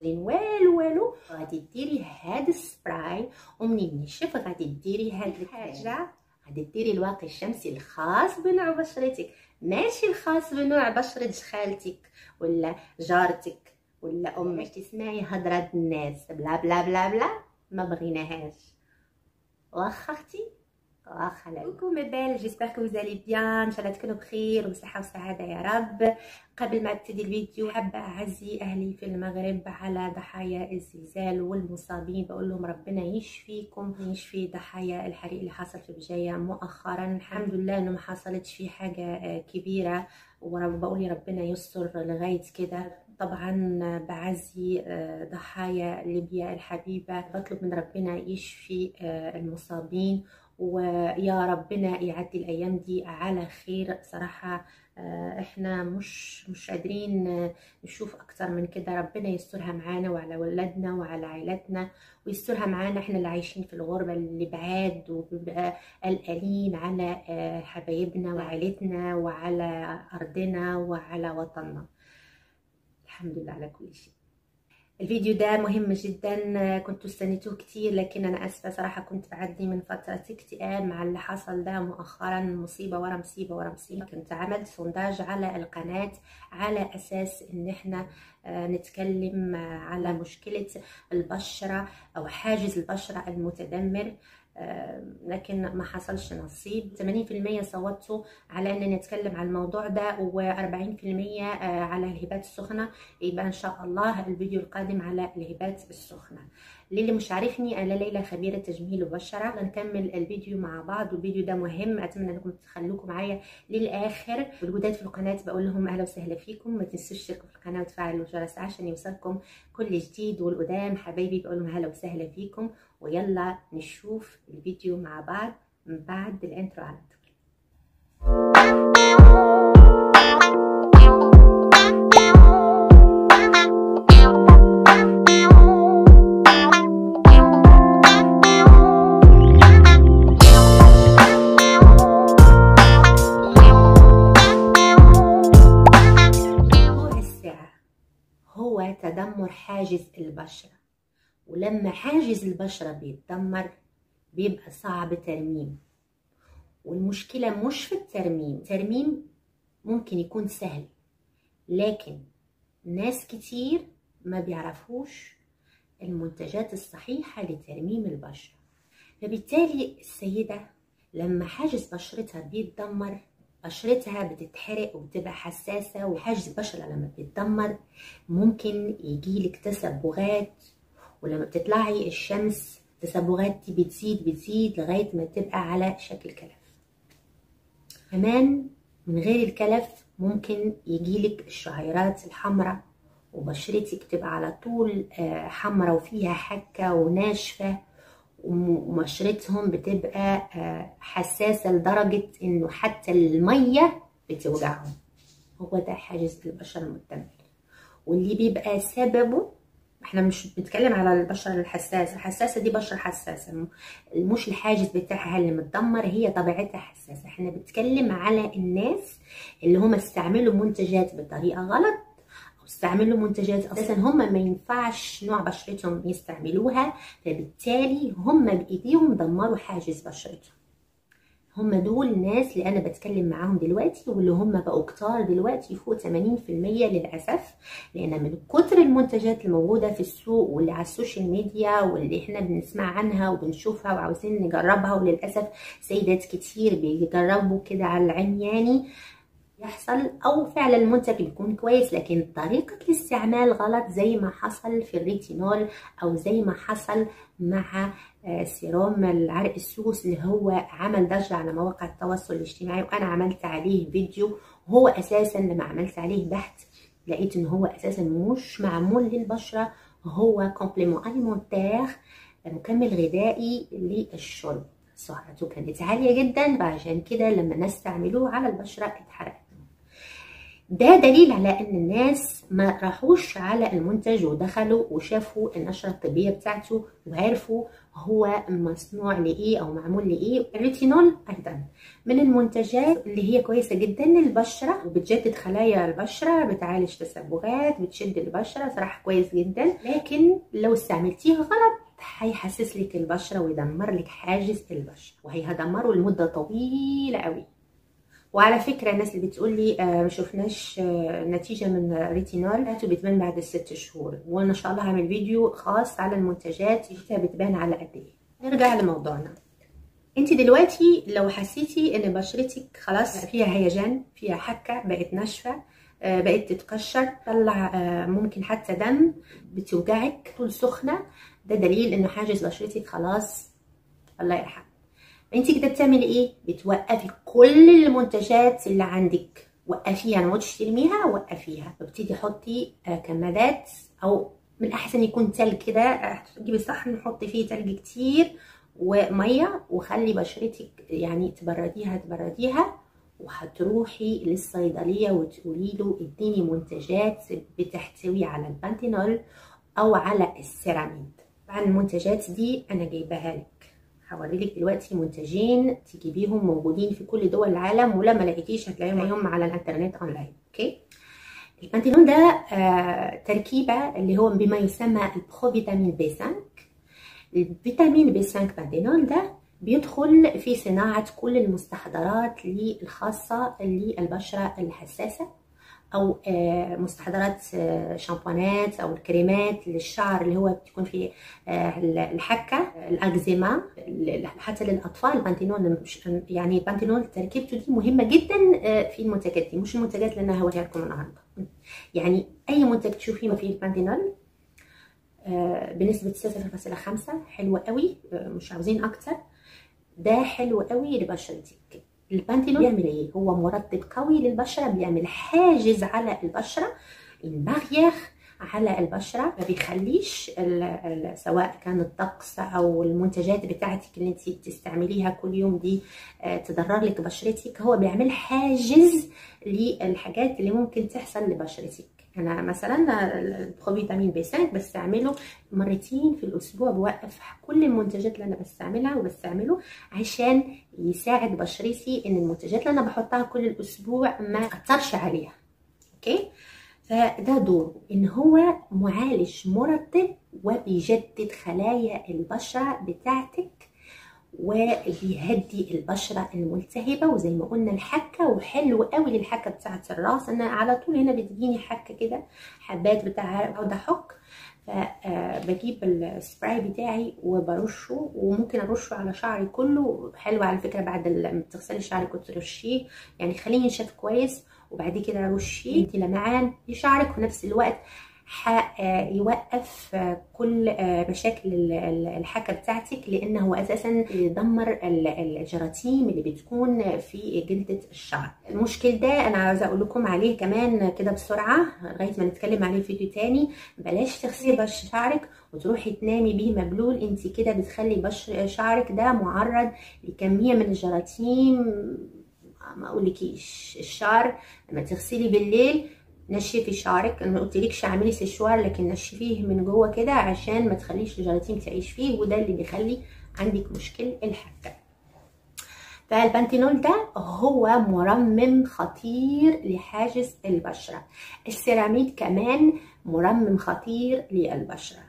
والو والو غادي ديري هاد السبراي ومنين ينشف غادي ديري هاد الحاجه غادي ديري الواقي الشمسي الخاص بنوع بشرتك ماشي الخاص بنوع بشرة خالتك ولا جارتك ولا امك تسمعي هضرة الناس بلا بلا بلا بلا ما بغيناهاش واخا اختي واخا لا كوكو مي بيل جيسبر كو فوزالي بيان ان شاء الله تكونوا بخير وبصحه وسعاده يا رب قبل ما ابتدي الفيديو حابه اعزي اهلي في المغرب على ضحايا الزلزال والمصابين بقول لهم ربنا يشفيكم يشفي ضحايا الحريق اللي حصل في بجايه مؤخرا الحمد لله انه ما حصلتش فيه حاجه كبيره وبقول يا ربنا يستر لغايه كده طبعا بعزي ضحايا ليبيا الحبيبه بطلب من ربنا يشفي المصابين ويا ربنا يعدي الايام دي على خير صراحه احنا مش مش قادرين نشوف اكتر من كده ربنا يسترها معانا وعلى ولادنا وعلى عائلتنا ويسترها معانا احنا اللي عايشين في الغربة اللي بعاد وبيبقى قلقانين على حبايبنا وعائلتنا وعلى ارضنا وعلى وطننا الحمد لله على كل شيء الفيديو ده مهم جدا كنتوا استنيتوه كتير لكن انا اسفه صراحه كنت بعدي من فتره اكتئاب مع اللي حصل ده مؤخرا مصيبه ورا مصيبه ورا مصيبه كنت عملت سونداج على القناه على اساس ان احنا نتكلم على مشكله البشره او حاجز البشره المتدمر لكن ما حصلش نصيب 80% صوتوا على ان نتكلم عن الموضوع ده و40% على الهبات السخنه يبقى ان شاء الله الفيديو القادم على الهبات السخنه للي مش عارفني انا ليلى خبيره تجميل البشره نكمل الفيديو مع بعض والفيديو ده مهم اتمنى انكم تخلوكم معايا للاخر والجداد في القناه بقول لهم اهلا وسهلا فيكم ما تنسوش تشتركوا في القناه وتفعلوا الجرس عشان يوصلكم كل جديد والقدام حبايبي بقول لهم اهلا وسهلا فيكم ويلا نشوف الفيديو مع بعض من بعد الانترو على طول هو تدمر حاجز البشره ولما حاجز البشرة بيتدمر بيبقى صعب ترميم والمشكلة مش في الترميم الترميم ممكن يكون سهل لكن ناس كتير ما بيعرفوش المنتجات الصحيحة لترميم البشرة فبالتالي السيدة لما حاجز بشرتها بيتدمر بشرتها بتتحرق وبتبقى حساسة وحاجز البشرة لما بيتدمر ممكن يجيلك تسبغات ولما بتطلعي الشمس التسبغات دي بتزيد بتزيد لغاية ما تبقى على شكل كلف كمان من غير الكلف ممكن يجيلك الشعيرات الحمراء وبشرتك تبقى على طول حمراء وفيها حكة وناشفة وبشرتهم بتبقى حساسة لدرجة انه حتى المية بتوجعهم هو ده حاجز البشرة المتدمر واللي بيبقى سببه احنا مش بنتكلم على البشره الحساسه الحساسه دي بشره حساسه مش الحاجز بتاعها اللي متدمر هي طبيعتها حساسه احنا بنتكلم على الناس اللي هم استعملوا منتجات بطريقه غلط او استعملوا منتجات اساسا هم ما ينفعش نوع بشرتهم يستعملوها فبالتالي هم بايديهم دمروا حاجز بشرتهم هم دول الناس اللي انا بتكلم معاهم دلوقتي واللي هم بقوا كتار دلوقتي فوق 80% للاسف لان من كتر المنتجات الموجوده في السوق واللي على السوشيال ميديا واللي احنا بنسمع عنها وبنشوفها وعاوزين نجربها وللاسف سيدات كتير بيجربوا كده على العمياني يحصل او فعلا المنتج يكون كويس لكن طريقة الاستعمال غلط زي ما حصل في الريتينول او زي ما حصل مع سيروم العرق السوس اللي هو عمل ضجة على مواقع التواصل الاجتماعي وانا عملت عليه فيديو هو اساسا لما عملت عليه بحث لقيت ان هو اساسا مش معمول للبشرة هو كومبليمون اليمونتير مكمل غذائي للشرب سعراته كانت عالية جدا فعشان كده لما الناس استعملوه على البشرة اتحرقت ده دليل على ان الناس ما راحوش على المنتج ودخلوا وشافوا النشرة الطبية بتاعته وعرفوا هو مصنوع لايه او معمول لايه الريتينول ايضا من المنتجات اللي هي كويسة جدا للبشرة وبتجدد خلايا البشرة بتعالج تسبغات بتشد البشرة صراحة كويس جدا لكن لو استعملتيه غلط هيحسس لك البشرة ويدمر لك حاجز البشرة وهيدمره لمدة طويلة قوي وعلى فكره الناس اللي بتقول لي آه ما شفناش آه نتيجه من ريتينول بتبان بعد الست شهور وانا ان شاء الله هعمل فيديو خاص على المنتجات اللي بتبان على قد ايه نرجع لموضوعنا انت دلوقتي لو حسيتي ان بشرتك خلاص فيها هيجان فيها حكه بقت ناشفه آه بقت تتقشر طلع ممكن حتى دم بتوجعك طول سخنه ده دليل انه حاجز بشرتك خلاص الله يرحمه انت كده بتعملي ايه بتوقفي كل المنتجات اللي عندك وقفيها ما تقعديش ترميها وقفيها وابتدي حطي كمادات او من احسن يكون تلج كده تجيبي صحن حطي فيه تلج كتير وميه وخلي بشرتك يعني تبرديها تبرديها وهتروحي للصيدليه وتقولي له اديني منتجات بتحتوي على البانتينول او على السيراميد طبعا المنتجات دي انا جايباها لك هوريلك دلوقتي منتجين تجيبيهم موجودين في كل دول العالم ولما لقيتيش هتلاقيهم على الانترنت اونلاين اوكي البانتينول ده آه تركيبه اللي هو بما يسمى البروفيتامين بي 5 الفيتامين بي 5 بانتينول ده بيدخل في صناعه كل المستحضرات الخاصه للبشره الحساسه او مستحضرات شامبوانات او الكريمات للشعر اللي هو بتكون فيه الحكه الاكزيما حتى للاطفال البانتينول يعني البانتينول تركيبته دي مهمه جدا في المنتجات دي مش المنتجات اللي انا هوريها لكم النهارده يعني اي منتج تشوفيه ما فيه البانتينول بنسبه 0.5 حلوه قوي مش عاوزين اكتر ده حلو قوي لبشرتك البانتينول بيعمل ايه هو مرطب قوي للبشره بيعمل حاجز على البشره البارير على البشره ما بيخليش ال ال سواء كان الطقس او المنتجات بتاعتك اللي انت بتستعمليها كل يوم دي تضرر لك بشرتك هو بيعمل حاجز للحاجات اللي ممكن تحصل لبشرتك انا مثلا البروفيتامين بي 5 بستعمله مرتين في الاسبوع بوقف كل المنتجات اللي انا بستعملها وبستعمله عشان يساعد بشرتي ان المنتجات اللي انا بحطها كل الاسبوع ما اثرش عليها اوكي فده دوره ان هو معالج مرطب وبيجدد خلايا البشره بتاعتك وبيهدي البشره الملتهبه وزي ما قلنا الحكه وحلو قوي للحكه بتاعه الراس انا على طول هنا بتجيني حكه كده حبات بتاع اقعد احك فبجيب السبراي بتاعي وبرشه وممكن ارشه على شعري كله حلو على فكره بعد ما تغسلي شعرك وترشيه يعني خليه ينشف كويس وبعد كده رشيه انت لمعان لشعرك وفي نفس الوقت هيوقف كل مشاكل الحكه بتاعتك لانه هو اساسا يدمر الجراثيم اللي بتكون في جلده الشعر المشكل ده انا عاوزه اقول لكم عليه كمان كده بسرعه لغايه ما نتكلم عليه في فيديو تاني بلاش تغسلي بشر شعرك وتروحي تنامي بيه مبلول انت كده بتخلي بشر شعرك ده معرض لكميه من الجراثيم ما اقولكيش الشعر لما تغسلي بالليل نشفي شعرك انا ما قلتلكش اعملي سشوار لكن نشفيه من جوه كده عشان ما تخليش الجراثيم تعيش فيه وده اللي بيخلي عندك مشكل الحكه فالبانتينول ده هو مرمم خطير لحاجز البشره السيراميد كمان مرمم خطير للبشره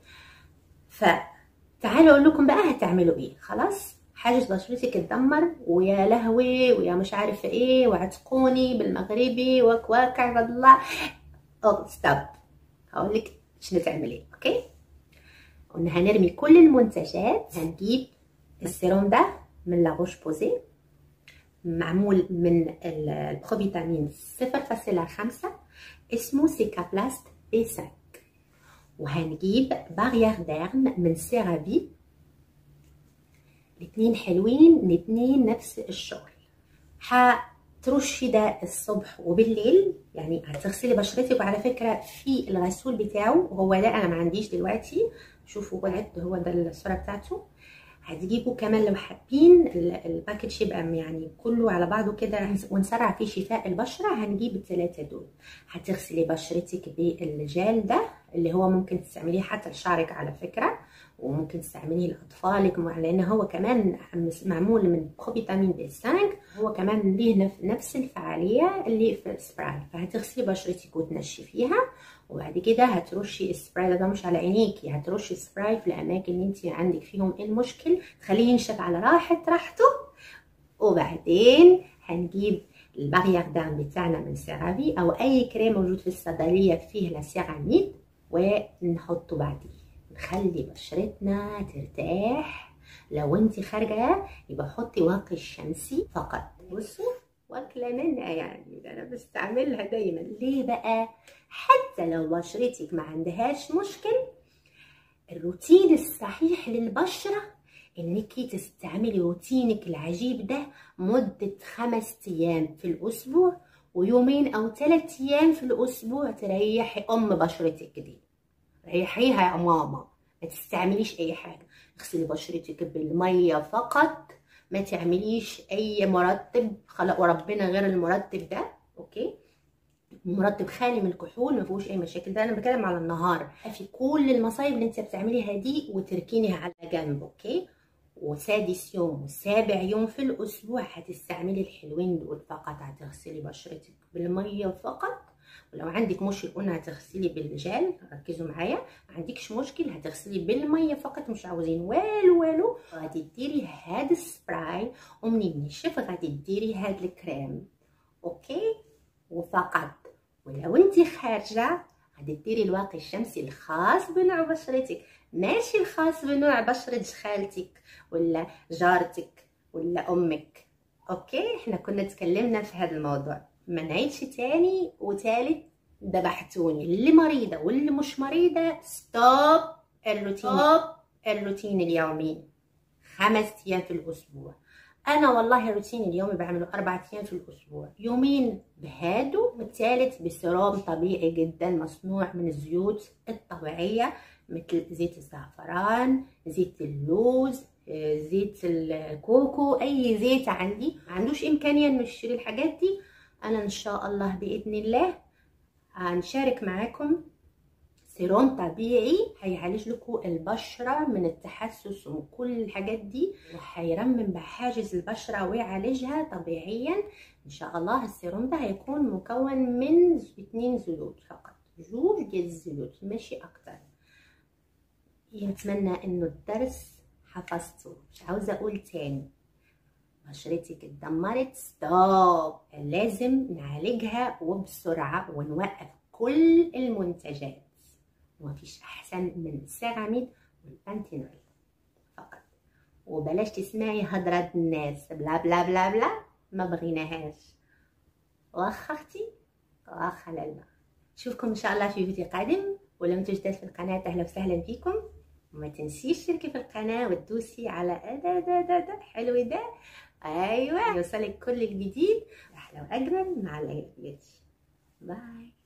فتعالوا اقول لكم بقى هتعملوا ايه خلاص حاجز بشرتك اتدمر ويا لهوي ويا مش عارفه ايه وعتقوني بالمغربي وكواكع الله او ستوب هقول لك شنو تعملي اوكي قلنا هنرمي كل المنتجات هنجيب السيروم ده من لاغوش بوزي معمول من البروفيتامين 0.5 اسمه سيكابلاست بي 5 وهنجيب بارير ديرم من سيرافي الاتنين حلوين الاتنين نفس الشغل هترشي ده الصبح وبالليل يعني هتغسلي بشرتك وعلى فكره في الغسول بتاعه وهو ده انا ما عنديش دلوقتي شوفوا بعد هو ده الصوره بتاعته هتجيبوا كمان لو حابين الباكج يبقى يعني كله على بعضه كده ونسرع في شفاء البشره هنجيب الثلاثه دول هتغسلي بشرتك بالجل ده اللي هو ممكن تستعمليه حتى لشعرك على فكره وممكن تستعمليه لاطفالك لان هو كمان معمول من فيتامين بي 5 هو كمان ليه نفس الفعاليه اللي في السبراي فهتغسلي بشرتك وتنشفيها وبعد كده هترشي السبراي ده مش على عينيكي هترشي سبراي في الاماكن اللي انت عندك فيهم المشكل تخليه ينشف على راحه راحته وبعدين هنجيب البارير دام بتاعنا من سيرافي او اي كريم موجود في الصيدليه فيه لاسيراميد ونحطه بعديه نخلي بشرتنا ترتاح لو انت خارجه يبقى حطي واقي الشمسي فقط بصوا واكله منها يعني انا بستعملها دايما ليه بقى حتى لو بشرتك ما عندهاش مشكل الروتين الصحيح للبشره انك تستعملي روتينك العجيب ده مدة خمس ايام في الاسبوع ويومين او ثلاث ايام في الاسبوع تريحي ام بشرتك دي ريحيها يا ماما ما تستعمليش اي حاجة اغسلي بشرتك بالمية فقط ما تعمليش اي مرطب خلق ربنا غير المرطب ده اوكي مرطب خالي من الكحول ما فيهوش اي مشاكل ده انا بتكلم على النهار في كل المصايب اللي انت بتعمليها دي وتركينيها على جنب اوكي وسادس يوم وسابع يوم في الاسبوع هتستعملي الحلوين دول فقط هتغسلي بشرتك بالميه فقط ولو عندك مشكل قلنا هتغسلي بالجل ركزوا معايا ما عندكش مشكل هتغسلي بالميه فقط مش عاوزين والو والو غادي ديري هاد السبراي ومنين ينشف غادي ديري هاد الكريم اوكي وفقط ولو انت خارجه غادي ديري الواقي الشمسي الخاص بنوع بشرتك ماشي الخاص بنوع بشرة خالتك ولا جارتك ولا امك اوكي احنا كنا تكلمنا في هذا الموضوع ما نعيدش تاني وتالت ذبحتوني اللي مريضة واللي مش مريضة ستوب الروتين ستوب الروتين اليومي خمس ايام في الاسبوع انا والله الروتين اليومي بعمله اربع ايام في الاسبوع يومين بهادو والثالث بسيروم طبيعي جدا مصنوع من الزيوت الطبيعيه مثل زيت الزعفران زيت اللوز زيت الكوكو اي زيت عندي ما عندوش امكانيه انه يشتري الحاجات دي انا ان شاء الله باذن الله هنشارك معاكم سيروم طبيعي هيعالج لكم البشره من التحسس ومن كل الحاجات دي وهيرمم بحاجز البشره ويعالجها طبيعيا ان شاء الله السيروم ده هيكون مكون من اتنين زيوت فقط جوج ديال الزيوت ماشي اكتر نتمنى انه الدرس حفظته مش عاوزه اقول تاني بشرتك اتدمرت ستوب لازم نعالجها وبسرعه ونوقف كل المنتجات ومفيش احسن من السيراميد والبانتينول فقط وبلاش تسمعي هضرة الناس بلا بلا بلا بلا ما بغيناهاش واخا اختي واخا لالا نشوفكم ان شاء الله في فيديو قادم ولم تجدد في القناة اهلا وسهلا بكم وما تنسيش تشتركي في القناة وتدوسي على دا دا دا دا حلو ده ايوه يوصلك كل الجديد احلى واجمل مع العيلة باي